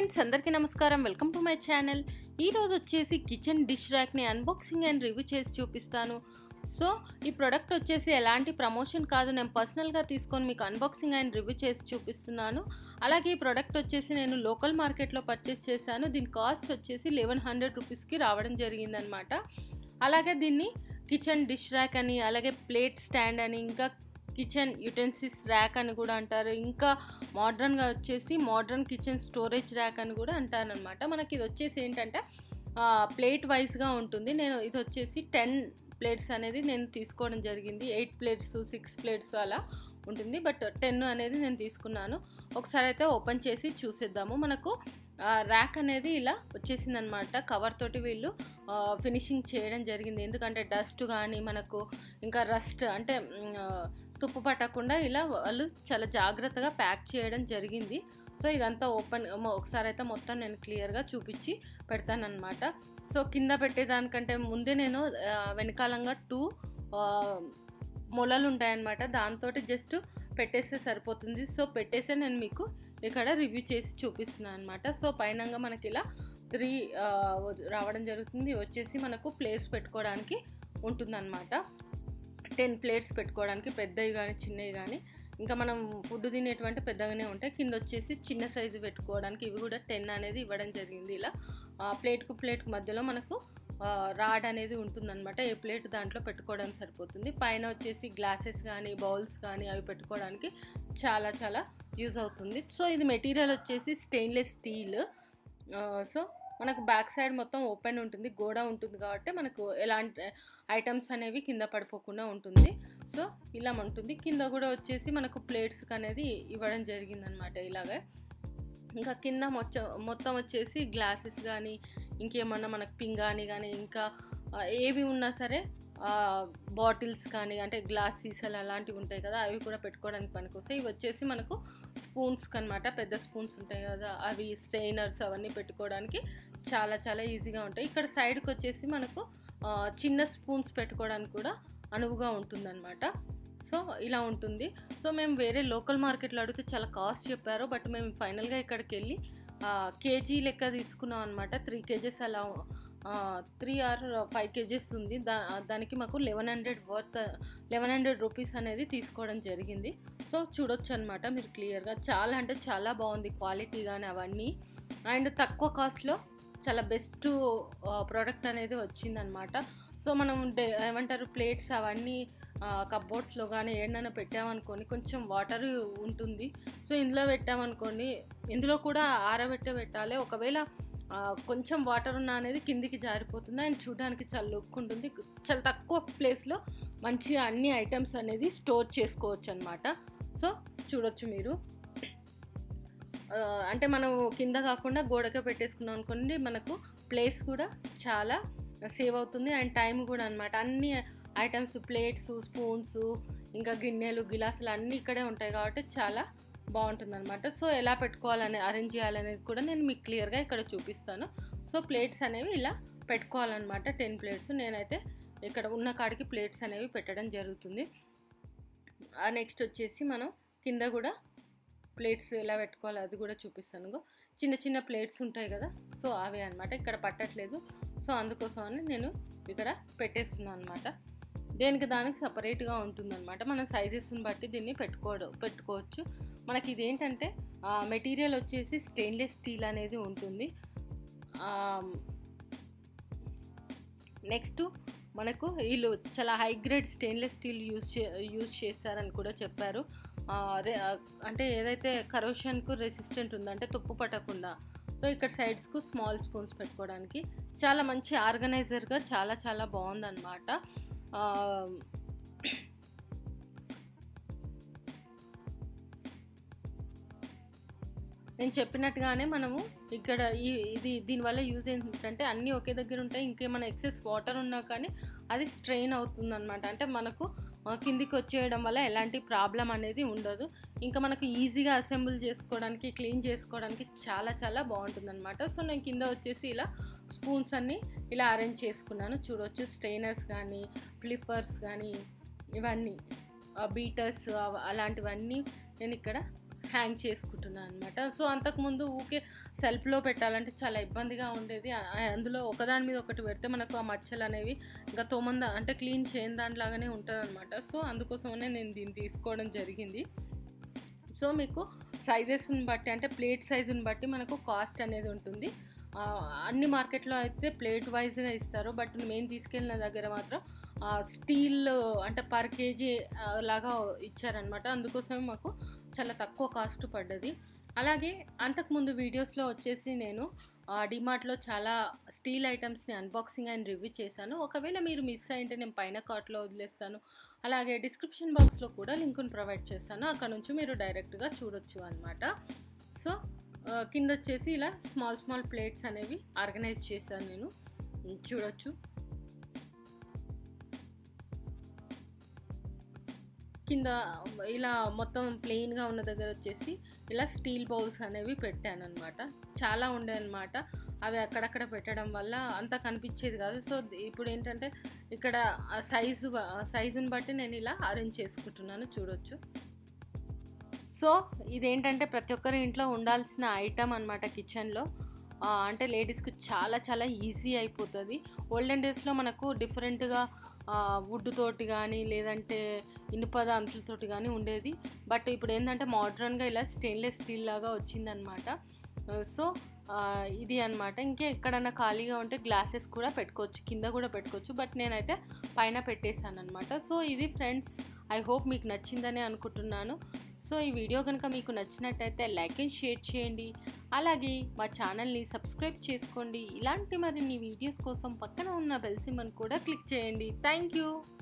friends అందరికీ నమస్కారం welcome to my channel ఈరోజు వచ్చేసి కిచెన్ డిష్ ర్యాక్ని అన్బాక్సింగ్ అండ్ రివ్యూ చేసి చూపిస్తాను సో ఈ ప్రోడక్ట్ వచ్చేసి ఎలాంటి ప్రమోషన్ కాదు నేను పర్సనల్గా తీసుకొని మీకు అన్బాక్సింగ్ అండ్ రివ్యూ చేసి చూపిస్తున్నాను అలాగే ఈ ప్రోడక్ట్ వచ్చేసి నేను లోకల్ మార్కెట్లో పర్చేస్ చేశాను దీని కాస్ట్ వచ్చేసి లెవెన్ హండ్రెడ్ రూపీస్కి రావడం జరిగిందనమాట అలాగే దీన్ని కిచెన్ డిష్ ర్యాక్ అని అలాగే ప్లేట్ స్టాండ్ అని ఇంకా కిచెన్ యుటెన్సిల్స్ ర్యాక్ అని కూడా అంటారు ఇంకా మోడ్రన్గా వచ్చేసి మోడ్రన్ కిచెన్ స్టోరేజ్ ర్యాక్ అని కూడా అంటారనమాట మనకి ఇది వచ్చేసి ఏంటంటే ప్లేట్ వైజ్గా ఉంటుంది నేను ఇది వచ్చేసి టెన్ ప్లేట్స్ అనేది నేను తీసుకోవడం జరిగింది ఎయిట్ ప్లేట్స్ సిక్స్ ప్లేట్స్ అలా ఉంటుంది బట్ టెన్ అనేది నేను తీసుకున్నాను ఒకసారి అయితే ఓపెన్ చేసి చూసేద్దాము మనకు ర్యాక్ అనేది ఇలా వచ్చేసింది అనమాట కవర్ తోటి వీళ్ళు ఫినిషింగ్ చేయడం జరిగింది ఎందుకంటే డస్ట్ కానీ మనకు ఇంకా రస్ట్ అంటే తుప్పు పట్టకుండా ఇలా వాళ్ళు చాలా జాగ్రత్తగా ప్యాక్ చేయడం జరిగింది సో ఇదంతా ఓపెన్ ఒకసారి అయితే మొత్తం నేను క్లియర్గా చూపించి పెడతానమాట సో కింద పెట్టేదానికంటే ముందే నేను వెనకాలంగా టూ మొలలు ఉంటాయన్నమాట దాంతో జస్ట్ పెట్టేస్తే సరిపోతుంది సో పెట్టేసే నేను మీకు ఇక్కడ రివ్యూ చేసి చూపిస్తున్నాను అనమాట సో పైనంగా మనకి ఇలా త్రీ రావడం జరుగుతుంది వచ్చేసి మనకు ప్లేట్స్ పెట్టుకోవడానికి ఉంటుందన్నమాట టెన్ ప్లేట్స్ పెట్టుకోవడానికి పెద్దవి కానీ చిన్నవి కానీ ఇంకా మనం ఫుడ్ తినేటువంటి పెద్దగానే ఉంటాయి కింద వచ్చేసి చిన్న సైజు పెట్టుకోవడానికి ఇవి కూడా టెన్ అనేది ఇవ్వడం జరిగింది ఇలా ప్లేట్కు ప్లేట్కు మధ్యలో మనకు రాడ్ అనేది ఉంటుందన్నమాట ఏ ప్లేట్ దాంట్లో పెట్టుకోవడానికి సరిపోతుంది పైన వచ్చేసి గ్లాసెస్ కానీ బౌల్స్ కానీ అవి పెట్టుకోవడానికి చాలా చాలా యూజ్ అవుతుంది సో ఇది మెటీరియల్ వచ్చేసి స్టెయిన్లెస్ స్టీల్ సో మనకు బ్యాక్ సైడ్ మొత్తం ఓపెన్ ఉంటుంది గోడ ఉంటుంది కాబట్టి మనకు ఎలాంటి ఐటమ్స్ అనేవి కింద పడిపోకుండా ఉంటుంది సో ఇలా ఉంటుంది కింద కూడా వచ్చేసి మనకు ప్లేట్స్ అనేది ఇవ్వడం జరిగిందనమాట ఇలాగే ఇంకా కింద మొత్తం మొత్తం వచ్చేసి గ్లాసెస్ కానీ ఇంకేమన్నా మనకు పింగాని కానీ ఇంకా ఏవి ఉన్నా సరే బాటిల్స్ కానీ అంటే గ్లాస్ సీసాలు అలాంటివి ఉంటాయి కదా అవి కూడా పెట్టుకోవడానికి పనికొస్తాయి ఇవి వచ్చేసి మనకు స్పూన్స్ అనమాట పెద్ద స్పూన్స్ ఉంటాయి కదా అవి స్ట్రెయినర్స్ అవన్నీ పెట్టుకోవడానికి చాలా చాలా ఈజీగా ఉంటాయి ఇక్కడ సైడ్కి వచ్చేసి మనకు చిన్న స్పూన్స్ పెట్టుకోవడానికి కూడా అనువుగా ఉంటుందన్నమాట సో ఇలా ఉంటుంది సో మేము వేరే లోకల్ మార్కెట్లో అడిగితే చాలా కాస్ట్ చెప్పారు బట్ మేము ఫైనల్గా ఇక్కడికి వెళ్ళి కేజీ లెక్క తీసుకున్నాం అనమాట త్రీ కేజెస్ అలా త్రీ ఆర్ ఫైవ్ కేజెస్ ఉంది దా దానికి మాకు eleven hundred worth eleven hundred rupees అనేది తీసుకోవడం జరిగింది సో చూడొచ్చు అనమాట మీరు క్లియర్గా చాలా అంటే చాలా బాగుంది క్వాలిటీ కానీ అవన్నీ అండ్ తక్కువ కాస్ట్లో చాలా బెస్ట్ ప్రోడక్ట్ అనేది వచ్చిందనమాట సో మనం ఏమంటారు ప్లేట్స్ అవన్నీ కప్బోర్డ్స్లో కానీ ఏడైనా పెట్టామనుకోండి కొంచెం వాటర్ ఉంటుంది సో ఇందులో పెట్టామనుకోండి ఇందులో కూడా ఆరబెట్టే పెట్టాలి ఒకవేళ కొంచెం వాటర్ ఉన్న అనేది కిందికి జారిపోతుంది అండ్ చూడడానికి చాలా లుక్ ఉంటుంది చాలా తక్కువ ప్లేస్లో మంచిగా అన్ని ఐటమ్స్ అనేది స్టోర్ చేసుకోవచ్చు అనమాట సో చూడొచ్చు మీరు అంటే మనం కింద కాకుండా గోడకే పెట్టేసుకున్నాం అనుకోండి మనకు ప్లేస్ కూడా చాలా సేవ్ అవుతుంది అండ్ టైం కూడా అనమాట అన్ని ఐటమ్స్ ప్లేట్స్ స్పూన్స్ ఇంకా గిన్నెలు గిలాసులు అన్నీ ఇక్కడే ఉంటాయి కాబట్టి చాలా బాగుంటుంది అనమాట సో ఎలా పెట్టుకోవాలని అరేంజ్ చేయాలనేది కూడా నేను మీకు క్లియర్గా ఇక్కడ చూపిస్తాను సో ప్లేట్స్ అనేవి ఇలా పెట్టుకోవాలన్నమాట టెన్ ప్లేట్స్ నేనైతే ఇక్కడ ఉన్న కాడికి ప్లేట్స్ అనేవి పెట్టడం జరుగుతుంది నెక్స్ట్ వచ్చేసి మనం కింద కూడా ప్లేట్స్ ఎలా పెట్టుకోవాలో అది కూడా చూపిస్తాను చిన్న చిన్న ప్లేట్స్ ఉంటాయి కదా సో అవే అనమాట ఇక్కడ పట్టట్లేదు సో అందుకోసం అని నేను ఇక్కడ పెట్టేస్తున్నాను అనమాట దేనికి దానికి సపరేట్గా ఉంటుందన్నమాట మన సైజెస్ని బట్టి దీన్ని పెట్టుకోవడం పెట్టుకోవచ్చు మనకి ఇదేంటంటే మెటీరియల్ వచ్చేసి స్టెయిన్లెస్ స్టీల్ అనేది ఉంటుంది నెక్స్ట్ మనకు వీళ్ళు చాలా high grade stainless steel use చే యూజ్ చేస్తారని కూడా చెప్పారు అంటే ఏదైతే కరోషన్కు రెసిస్టెంట్ ఉందో అంటే తుప్పు పట్టకుండా సో ఇక్కడ సైడ్స్కు స్మాల్ స్పూన్స్ పెట్టుకోవడానికి చాలా మంచి ఆర్గనైజర్గా చాలా చాలా బాగుందన్నమాట నేను చెప్పినట్టుగానే మనము ఇక్కడ ఈ ఇది దీనివల్ల యూజ్ ఏంటంటే అన్నీ ఒకే దగ్గర ఉంటాయి ఇంకేమైనా ఎక్సెస్ వాటర్ ఉన్నా కానీ అది స్ట్రెయిన్ అవుతుంది అనమాట అంటే మనకు కిందికి వచ్చేయడం వల్ల ఎలాంటి ప్రాబ్లం అనేది ఉండదు ఇంకా మనకు ఈజీగా అసెంబుల్ చేసుకోవడానికి క్లీన్ చేసుకోవడానికి చాలా చాలా బాగుంటుంది అనమాట సో నేను కింద వచ్చేసి ఇలా స్పూన్స్ అన్నీ ఇలా అరేంజ్ చేసుకున్నాను చూడవచ్చు స్ట్రెయినర్స్ కానీ ఫ్లిప్పర్స్ కానీ ఇవన్నీ బీటర్స్ అలాంటివన్నీ నేను ఇక్కడ హ్యాంగ్ చేసుకుంటున్నాను అనమాట సో అంతకుముందు ఊకే సెల్ఫ్లో పెట్టాలంటే చాలా ఇబ్బందిగా ఉండేది ఆ- ఆ- అందులో ఒకదాని మీద ఒకటి పెడితే మనకు ఆ మచ్చలు అనేవి ఇంకా తొమ్మంద అంటే క్లీన్ చేయని దానిలాగానే ఉంటుంది అనమాట సో అందుకోసమనే నేను దీన్ని తీసుకోవడం జరిగింది సో మీకు సైజెస్ని బట్టి అంటే ప్లేట్ సైజుని బట్టి మనకు కాస్ట్ అనేది ఉంటుంది ఆ, అన్ని మార్కెట్లో అయితే ప్లేట్ వైజ్గా ఇస్తారు బట్ మేము తీసుకెళ్ళిన దగ్గర మాత్రం స్టీల్ అంటే పర్ కేజీ లాగా ఇచ్చారనమాట అందుకోసమే మాకు చాలా తక్కువ కాస్ట్ పడ్డది అలాగే అంతకుముందు వీడియోస్లో వచ్చేసి నేను డిమార్ట్లో చాలా స్టీల్ ఐటమ్స్ని అన్బాక్సింగ్ అండ్ రివ్యూ చేశాను ఒకవేళ మీరు మిస్ అయింటే నేను పైన కార్ట్లో వదిలేస్తాను అలాగే డిస్క్రిప్షన్ బాక్స్లో కూడా లింకును ప్రొవైడ్ చేస్తాను అక్కడ నుంచి మీరు డైరెక్ట్గా చూడొచ్చు అనమాట సో ఆ, కింద వచ్చేసి ఇలా స్మాల్ స్మాల్ ప్లేట్స్ అనేవి ఆర్గనైజ్ చేశాను నేను ఉమ్, చూడొచ్చు కింద ఇలా మొత్తం ప్లెయిన్గా ఉన్న దగ్గర వచ్చేసి ఇలా స్టీల్ బౌల్స్ అనేవి పెట్టాను అనమాట చాలా ఉండే అనమాట అవి అక్కడక్కడ పెట్టడం వల్ల అంత కనిపించేది కాదు సో ఇప్పుడు ఏంటంటే ఇక్కడ ఆ సైజు సైజుని బట్టి నేను ఇలా అరేంజ్ చేసుకుంటున్నాను చూడొచ్చు సో ఇదేంటంటే ప్రతి ఒక్కరి ఇంట్లో ఉండాల్సిన ఐటమ్ అనమాట కిచెన్లో ఆ, అంటే లేడీస్కి చాలా చాలా ఈజీ అయిపోతుంది ఓల్డెన్ డేస్లో మనకు డిఫరెంట్గా వుడ్ తోటి కానీ లేదంటే ఇనుప అంచులతోటి కానీ ఉండేది బట్ ఇప్పుడు ఏంటంటే మోడ్రన్గా ఇలా స్టెయిన్లెస్ స్టీల్ లాగా వచ్చిందనమాట సో ఆ, ఇది అనమాట ఇంకా ఎక్కడన్నా ఖాళీగా ఉంటే గ్లాసెస్ కూడా పెట్టుకోవచ్చు కింద కూడా పెట్టుకోవచ్చు బట్ నేనైతే పైన పెట్టేశాను అనమాట సో ఇది ఫ్రెండ్స్ ఐ హోప్ మీకు నచ్చిందని అనుకుంటున్నాను సో ఈ వీడియో కనుక మీకు నచ్చినట్టయితే లైక్ అండ్ షేర్ చేయండి అలాగే మా ఛానల్ని సబ్స్క్రైబ్ చేసుకోండి ఇలాంటి మరిన్ని వీడియోస్ కోసం పక్కన ఉన్న బెల్ సిమ్మని కూడా క్లిక్ చేయండి థ్యాంక్ యూ